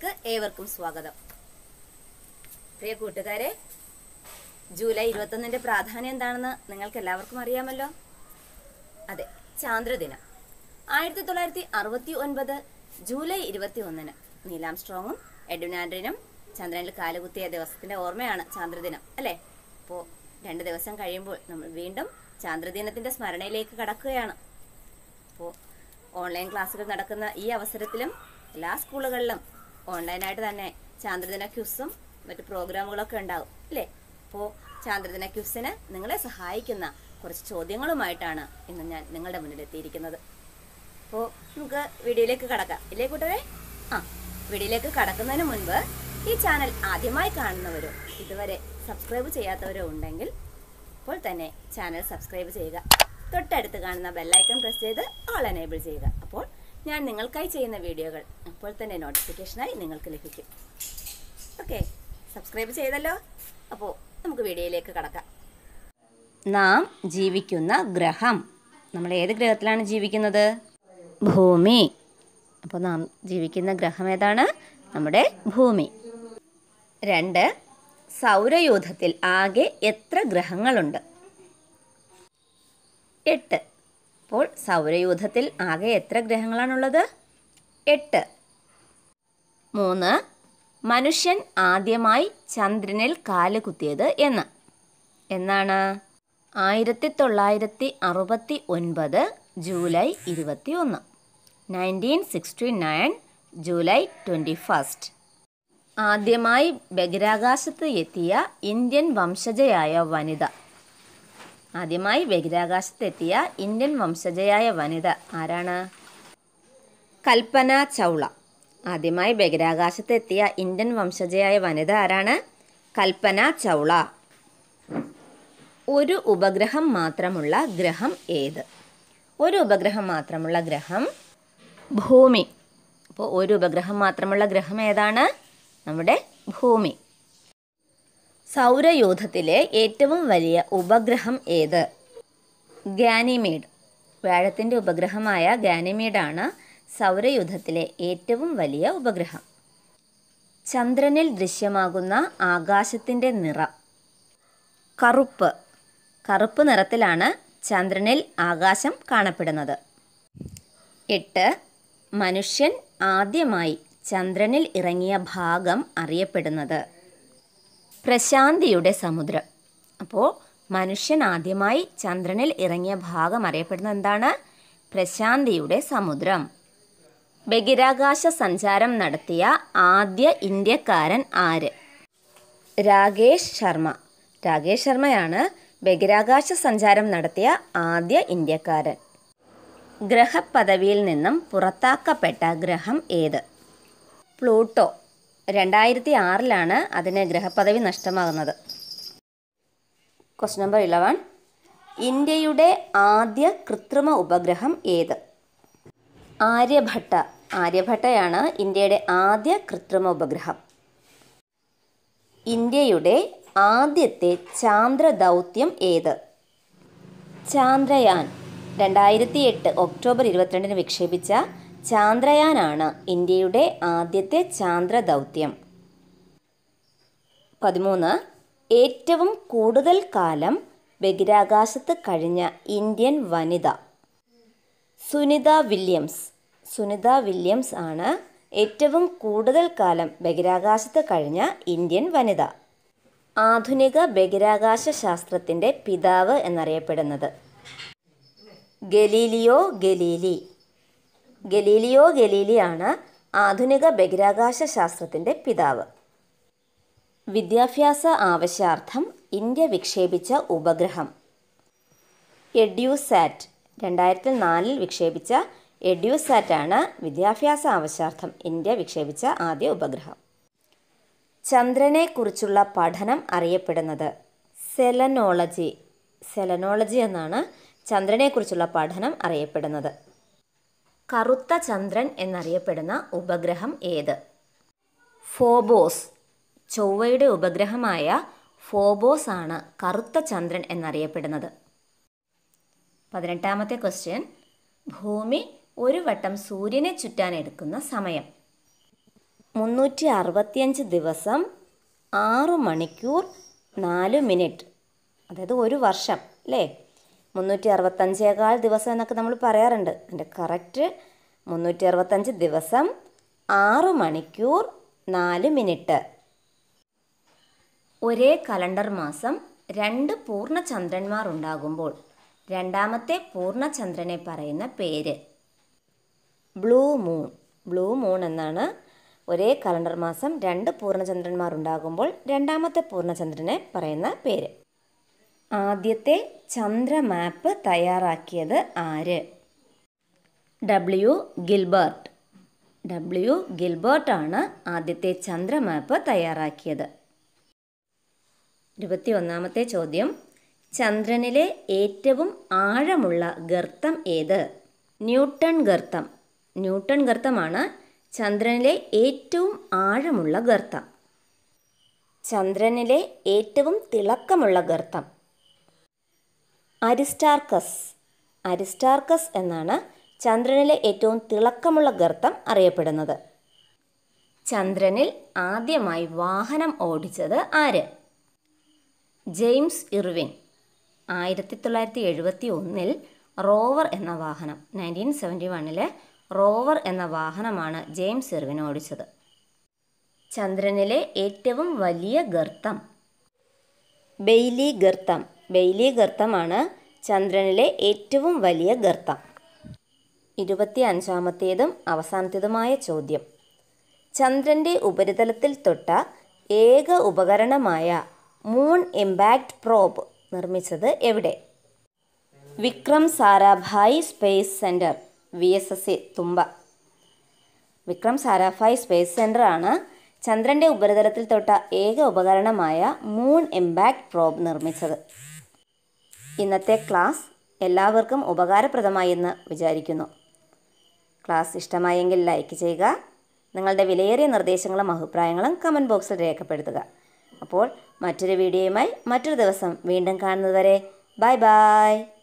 ക്ലാസ്സിലേക്ക് ഏവർക്കും സ്വാഗതം പ്രിയ കൂട്ടുകാരെ ജൂലൈ ഇരുപത്തൊന്നിന്റെ പ്രാധാന്യം എന്താണെന്ന് നിങ്ങൾക്ക് എല്ലാവർക്കും അറിയാമല്ലോ അതെ ചാന്ദ്രദിനം ആയിരത്തി തൊള്ളായിരത്തി അറുപത്തി ഒൻപത് ജൂലൈ ഇരുപത്തി ഒന്നിന് നീലാം സ്ട്രോങ്ങും എഡ്വിൻ ആൻഡ്രിനും ചന്ദ്രനിൽ കാലുകുത്തിയ ദിവസത്തിന്റെ ഓർമ്മയാണ് ചാന്ദ്രദിനം അല്ലേ അപ്പോൾ രണ്ട് ദിവസം കഴിയുമ്പോൾ നമ്മൾ വീണ്ടും ചാന്ദ്രദിനത്തിന്റെ സ്മരണയിലേക്ക് കടക്കുകയാണ് അപ്പോൾ ഓൺലൈൻ ക്ലാസ്സുകൾ നടക്കുന്ന ഈ അവസരത്തിലും എല്ലാ സ്കൂളുകളിലും ഓൺലൈനായിട്ട് തന്നെ ചാന്ദ്രദിന ക്യൂസും മറ്റു പ്രോഗ്രാമുകളൊക്കെ ഉണ്ടാവും അല്ലേ അപ്പോൾ ചാന്ദ്രദിന ക്യൂസിന് നിങ്ങളെ സഹായിക്കുന്ന കുറച്ച് ചോദ്യങ്ങളുമായിട്ടാണ് ഇന്ന് ഞാൻ നിങ്ങളുടെ മുന്നിൽ എത്തിയിരിക്കുന്നത് അപ്പോൾ നമുക്ക് വീഡിയോയിലേക്ക് കടക്കാം ഇല്ലേ കൂട്ടരെ ആ വീഡിയോയിലേക്ക് കടക്കുന്നതിന് മുൻപ് ഈ ചാനൽ ആദ്യമായി കാണുന്നവരോ ഇതുവരെ സബ്സ്ക്രൈബ് ചെയ്യാത്തവരോ ഉണ്ടെങ്കിൽ ഇപ്പോൾ തന്നെ ചാനൽ സബ്സ്ക്രൈബ് ചെയ്യുക തൊട്ടടുത്ത് കാണുന്ന ബെല്ലൈക്കൺ പ്രസ് ചെയ്ത് ഓൾ എനേബിൾ ചെയ്യുക അപ്പോൾ ഞാൻ നിങ്ങൾക്കായി ചെയ്യുന്ന വീഡിയോകൾ അപ്പോൾ തന്നെ നോട്ടിഫിക്കേഷനായി നിങ്ങൾക്ക് ലഭിക്കും ഓക്കെ സബ്സ്ക്രൈബ് ചെയ്തല്ലോ അപ്പോൾ നമുക്ക് വീഡിയോയിലേക്ക് കടക്കാം നാം ജീവിക്കുന്ന ഗ്രഹം നമ്മൾ ഏത് ഗ്രഹത്തിലാണ് ജീവിക്കുന്നത് ഭൂമി അപ്പോൾ നാം ജീവിക്കുന്ന ഗ്രഹം ഏതാണ് നമ്മുടെ ഭൂമി രണ്ട് സൗരയൂഥത്തിൽ ആകെ എത്ര ഗ്രഹങ്ങളുണ്ട് എട്ട് അപ്പോൾ സൗരയൂഥത്തിൽ ആകെ എത്ര ഗ്രഹങ്ങളാണുള്ളത് എട്ട് മൂന്ന് മനുഷ്യൻ ആദ്യമായി ചന്ദ്രനിൽ കാല് കുത്തിയത് എന്ന് എന്നാണ് ആയിരത്തി തൊള്ളായിരത്തി അറുപത്തി ഒൻപത് ജൂലൈ ഇരുപത്തി ഒന്ന് nineteen sixty nine July twenty first ആദ്യമായി ബഹിരാകാശത്ത് എത്തിയ ഇന്ത്യൻ വംശജയായ വനിത ആദ്യമായി ബഹിരാകാശത്തെത്തിയ ഇന്ത്യൻ വംശജയായ വനിത ആരാണ് കൽപ്പന ചൗള ആദ്യമായി ബഹിരാകാശത്തെത്തിയ ഇന്ത്യൻ വംശജയായ വനിത ആരാണ് കൽപ്പന ചൗള ഒരു ഉപഗ്രഹം മാത്രമുള്ള ഗ്രഹം ഏത് ഒരു ഉപഗ്രഹം മാത്രമുള്ള ഗ്രഹം ഭൂമി അപ്പോൾ ഒരു ഉപഗ്രഹം മാത്രമുള്ള ഗ്രഹം ഏതാണ് നമ്മുടെ ഭൂമി സൗരയൂഥത്തിലെ ഏറ്റവും വലിയ ഉപഗ്രഹം ഏത് ഗാനിമീഡ് വ്യാഴത്തിൻ്റെ ഉപഗ്രഹമായ ഗാനിമീഡാണ് സൗരയൂഥത്തിലെ ഏറ്റവും വലിയ ഉപഗ്രഹം ചന്ദ്രനിൽ ദൃശ്യമാകുന്ന ആകാശത്തിൻ്റെ നിറം കറുപ്പ് കറുപ്പ് നിറത്തിലാണ് ചന്ദ്രനിൽ ആകാശം കാണപ്പെടുന്നത് എട്ട് മനുഷ്യൻ ആദ്യമായി ചന്ദ്രനിൽ ഇറങ്ങിയ ഭാഗം അറിയപ്പെടുന്നത് പ്രശാന്തിയുടെ സമുദ്രം അപ്പോൾ മനുഷ്യൻ ആദ്യമായി ചന്ദ്രനിൽ ഇറങ്ങിയ ഭാഗം അറിയപ്പെടുന്നത് എന്താണ് പ്രശാന്തിയുടെ സമുദ്രം ബഹിരാകാശ സഞ്ചാരം നടത്തിയ ആദ്യ ഇന്ത്യക്കാരൻ ആര് രാകേഷ് ശർമ്മ രാകേഷ് ശർമ്മയാണ് ബഹിരാകാശ സഞ്ചാരം നടത്തിയ ആദ്യ ഇന്ത്യക്കാരൻ ഗ്രഹപദവിയിൽ നിന്നും പുറത്താക്കപ്പെട്ട ഗ്രഹം ഏത് പ്ലൂട്ടോ രണ്ടായിരത്തി ആറിലാണ് അതിന് ഗ്രഹപദവി നഷ്ടമാകുന്നത് ക്വസ്റ്റ്യൻ നമ്പർ ഇലവൻ ഇന്ത്യയുടെ ആദ്യ കൃത്രിമ ഉപഗ്രഹം ഏത് ആര്യഭട്ട ആര്യഭട്ടയാണ് ഇന്ത്യയുടെ ആദ്യ കൃത്രിമ ഉപഗ്രഹം ഇന്ത്യയുടെ ആദ്യത്തെ ചാന്ദ്ര ദൗത്യം ഏത് ചാന്ദ്രയാൻ രണ്ടായിരത്തി എട്ട് ഒക്ടോബർ ഇരുപത്തിരണ്ടിന് വിക്ഷേപിച്ച ചാന്ദ്രയാനാണ് ഇന്ത്യയുടെ ആദ്യത്തെ ചാന്ദ്ര ദൗത്യം പതിമൂന്ന് ഏറ്റവും കൂടുതൽ കാലം ബഹിരാകാശത്ത് കഴിഞ്ഞ ഇന്ത്യൻ വനിത സുനിത വില്യംസ് സുനിത വില്യംസ് ആണ് ഏറ്റവും കൂടുതൽ കാലം ബഹിരാകാശത്ത് കഴിഞ്ഞ ഇന്ത്യൻ വനിത ആധുനിക ബഹിരാകാശ ശാസ്ത്രത്തിൻ്റെ പിതാവ് എന്നറിയപ്പെടുന്നത് ഗലീലിയോ ഗലീലി ഗലീലിയോ ഗലീലിയാണ് ആധുനിക ബഹിരാകാശ ശാസ്ത്രത്തിൻ്റെ പിതാവ് വിദ്യാഭ്യാസ ആവശ്യാർത്ഥം ഇന്ത്യ വിക്ഷേപിച്ച ഉപഗ്രഹം എഡ്യൂസാറ്റ് രണ്ടായിരത്തി നാലിൽ വിക്ഷേപിച്ച എഡ്യൂസാറ്റാണ് വിദ്യാഭ്യാസ ആവശ്യാർത്ഥം ഇന്ത്യ വിക്ഷേപിച്ച ആദ്യ ഉപഗ്രഹം ചന്ദ്രനെക്കുറിച്ചുള്ള പഠനം അറിയപ്പെടുന്നത് സെലനോളജി സെലനോളജി എന്നാണ് ചന്ദ്രനെക്കുറിച്ചുള്ള പഠനം അറിയപ്പെടുന്നത് കറുത്ത ചന്ദ്രൻ എന്നറിയപ്പെടുന്ന ഉപഗ്രഹം ഏത് ഫോബോസ് ചൊവ്വയുടെ ഉപഗ്രഹമായ ഫോബോസ് ആണ് കറുത്ത ചന്ദ്രൻ എന്നറിയപ്പെടുന്നത് പതിനെട്ടാമത്തെ ക്വസ്റ്റ്യൻ ഭൂമി ഒരു വട്ടം സൂര്യനെ ചുറ്റാൻ എടുക്കുന്ന സമയം മുന്നൂറ്റി അറുപത്തിയഞ്ച് ദിവസം ആറ് മണിക്കൂർ നാല് മിനിറ്റ് അതായത് ഒരു വർഷം അല്ലേ മുന്നൂറ്റി അറുപത്തഞ്ചേകാൽ ദിവസം എന്നൊക്കെ നമ്മൾ പറയാറുണ്ട് അതിൻ്റെ കറക്റ്റ് മുന്നൂറ്റി അറുപത്തഞ്ച് ദിവസം ആറ് മണിക്കൂർ നാല് മിനിറ്റ് ഒരേ കലണ്ടർ മാസം രണ്ട് പൂർണ്ണചന്ദ്രന്മാർ ഉണ്ടാകുമ്പോൾ രണ്ടാമത്തെ പൂർണ്ണചന്ദ്രനെ പറയുന്ന പേര് ബ്ലൂ മൂൺ ബ്ലൂ മൂൺ എന്നാണ് ഒരേ കലണ്ടർ മാസം രണ്ട് പൂർണ്ണചന്ദ്രന്മാർ ഉണ്ടാകുമ്പോൾ രണ്ടാമത്തെ പൂർണ്ണചന്ദ്രനെ പറയുന്ന പേര് ആദ്യത്തെ ചന്ദ്ര മാപ്പ് തയ്യാറാക്കിയത് ആര് ഡബ്ല്യു ഗിൽബർട്ട് ഡബ്ല്യു ഗിൽബർട്ടാണ് ആദ്യത്തെ ചന്ദ്ര മാപ്പ് തയ്യാറാക്കിയത് ഇരുപത്തി ഒന്നാമത്തെ ചോദ്യം ചന്ദ്രനിലെ ഏറ്റവും ആഴമുള്ള ഗർത്തം ഏത് ന്യൂട്ടൺ ഗർത്തം ന്യൂട്ടൺ ഗർത്തമാണ് ചന്ദ്രനിലെ ഏറ്റവും ആഴമുള്ള ഗർത്തം ചന്ദ്രനിലെ ഏറ്റവും തിളക്കമുള്ള ഗർത്തം അരിസ്റ്റാർക്കസ് അരിസ്റ്റാർക്കസ് എന്നാണ് ചന്ദ്രനിലെ ഏറ്റവും തിളക്കമുള്ള ഗർത്തം അറിയപ്പെടുന്നത് ചന്ദ്രനിൽ ആദ്യമായി വാഹനം ഓടിച്ചത് ആര് ജെയിംസ് ഇർവിൻ ആയിരത്തി തൊള്ളായിരത്തി എഴുപത്തി ഒന്നിൽ റോവർ എന്ന വാഹനം നയൻറ്റീൻ സെവൻറ്റി വണ്ണിലെ റോവർ എന്ന വാഹനമാണ് ജെയിംസ് ഇർവിൻ ഓടിച്ചത് ചന്ദ്രനിലെ ഏറ്റവും വലിയ ഗർത്തം ബെയ്ലി ഗർത്തം ബെയ്ലി ഗർത്തമാണ് ചന്ദ്രനിലെ ഏറ്റവും വലിയ ഗർത്തം ഇരുപത്തി അഞ്ചാമത്തേതും അവസാനത്തേതുമായ ചോദ്യം ചന്ദ്രൻ്റെ ഉപരിതലത്തിൽ തൊട്ട ഏക ഉപകരണമായ മൂൺ ഇമ്പാക്റ്റ് പ്രോബ് നിർമ്മിച്ചത് എവിടെ Vikram Sarabhai space centre V S S C Thumba Vikram Sarabhai space സെൻ്ററാണ് ചന്ദ്രൻ്റെ ഉപരിതലത്തിൽ തൊട്ട ഏക ഉപകരണമായ മൂൺ ഇമ്പാക്റ്റ് പ്രോബ് നിർമ്മിച്ചത് ഇന്നത്തെ ക്ലാസ് എല്ലാവർക്കും ഉപകാരപ്രദമായി എന്ന് വിചാരിക്കുന്നു ക്ലാസ് ഇഷ്ടമായെങ്കിൽ ലൈക്ക് ചെയ്യുക നിങ്ങളുടെ വിലയേറിയ നിർദ്ദേശങ്ങളും അഭിപ്രായങ്ങളും കമൻറ്റ് ബോക്സിൽ രേഖപ്പെടുത്തുക അപ്പോൾ മറ്റൊരു വീഡിയോയുമായി മറ്റൊരു ദിവസം വീണ്ടും കാണുന്നതുവരെ ബൈ ബൈ